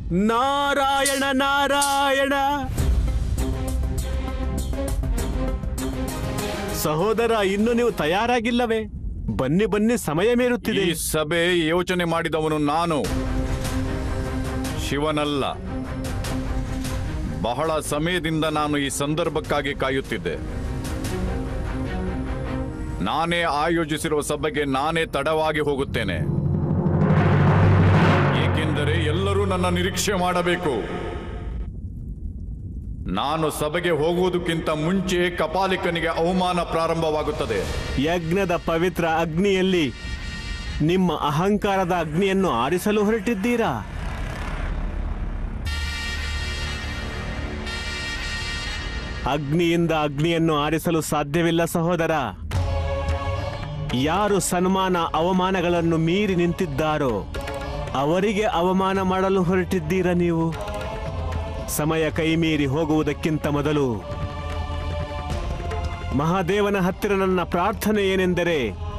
ನಾರಾಯಣ ನಾರಾಯಣ ಸಹೋದರ ಇನ್ನು ನೀವು ತಯಾರಾಗಿಲ್ಲವೇ ಬನ್ನಿ ಬನ್ನಿ ಸಮಯ ಮೀರುತ್ತಿದೆ ಈ ಸಭೆ ಯೋಚನೆ ಮಾಡಿದವನು ನಾನು ಶಿವನಲ್ಲ ಬಹಳ ಸಮಯದಿಂದ ನಾನು ಈ ಸಂದರ್ಭಕ್ಕಾಗಿ ಕಾಯುತ್ತಿದ್ದೆ ನಾನೇ ಆಯೋಜಿಸಿರುವ ಸಭೆಗೆ ನಾನೇ ತಡವಾಗಿ ಹೋಗುತ್ತೇನೆ ಏಕೆಂದರೆ ಎಲ್ಲರೂ ನನ್ನ ನಿರೀಕ್ಷೆ ಮಾಡಬೇಕು ನಾನು ಸಭೆಗೆ ಹೋಗುವುದಕ್ಕಿಂತ ಮುಂಚೆ ಕಪಾಲಿಕನಿಗೆ ಅವಮಾನ ಪ್ರಾರಂಭವಾಗುತ್ತದೆ ಯಜ್ಞದ ಪವಿತ್ರ ಅಗ್ನಿಯಲ್ಲಿ ನಿಮ್ಮ ಅಹಂಕಾರದ ಅಗ್ನಿಯನ್ನು ಆರಿಸಲು ಹೊರಟಿದ್ದೀರಾ ಅಗ್ನಿಯಿಂದ ಅಗ್ನಿಯನ್ನು ಆರಿಸಲು ಸಾಧ್ಯವಿಲ್ಲ ಸಹೋದರ ಯಾರು ಸನ್ಮಾನ ಅವಮಾನಗಳನ್ನು ಮೀರಿ ನಿಂತಿದ್ದಾರೋ ಅವರಿಗೆ ಅವಮಾನ ಮಾಡಲು ಹೊರಟಿದ್ದೀರ ನೀವು ಸಮಯ ಕೈಮೀರಿ ಹೋಗುವುದಕ್ಕಿಂತ ಮೊದಲು ಮಹಾದೇವನ ಹತ್ತಿರ ನನ್ನ ಪ್ರಾರ್ಥನೆ ಏನೆಂದರೆ